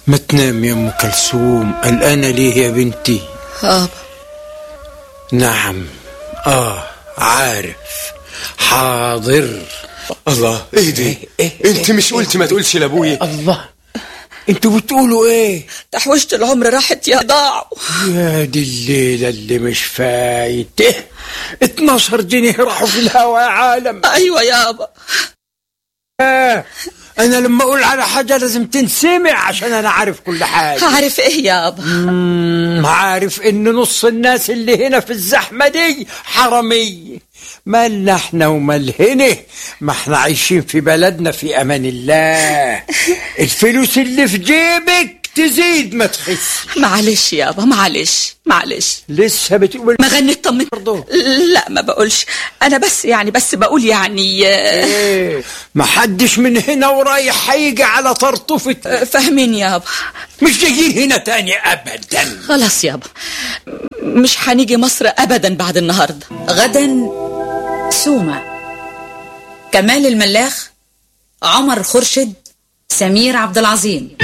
ما تنام يا ام كلثوم قلقانه ليه يا بنتي يابا نعم اه عارف حاضر الله اهدي انت مش قلتي ما تقولش لابويا الله انتوا بتقولوا ايه تحويشة العمر راحت يا ضاعوا يا دي الليلة اللي مش فايته 12 جنيه راحوا في الهوا يا عالم ايوه يابا آه. انا لما اقول على حاجة لازم تنسمع عشان انا عارف كل حاجة عارف ايه يابا مم، عارف ان نص الناس اللي هنا في الزحمة دي حرامية مالنا احنا ومال هنا ما احنا عايشين في بلدنا في امان الله الفلوس اللي في جيبك تزيد ما تخس معلش يابا معلش معلش لسه بتقول ما غنيت طمن برضو لا ما بقولش انا بس يعني بس بقول يعني آه، ايه ما حدش من هنا ورايح هيجي على طرطفة آه، فاهمين يابا مش جايين هنا تاني ابدا خلاص يابا مش هنيجي مصر ابدا بعد النهارده غدا سومة كمال الملاخ عمر خرشد سمير عبد العظيم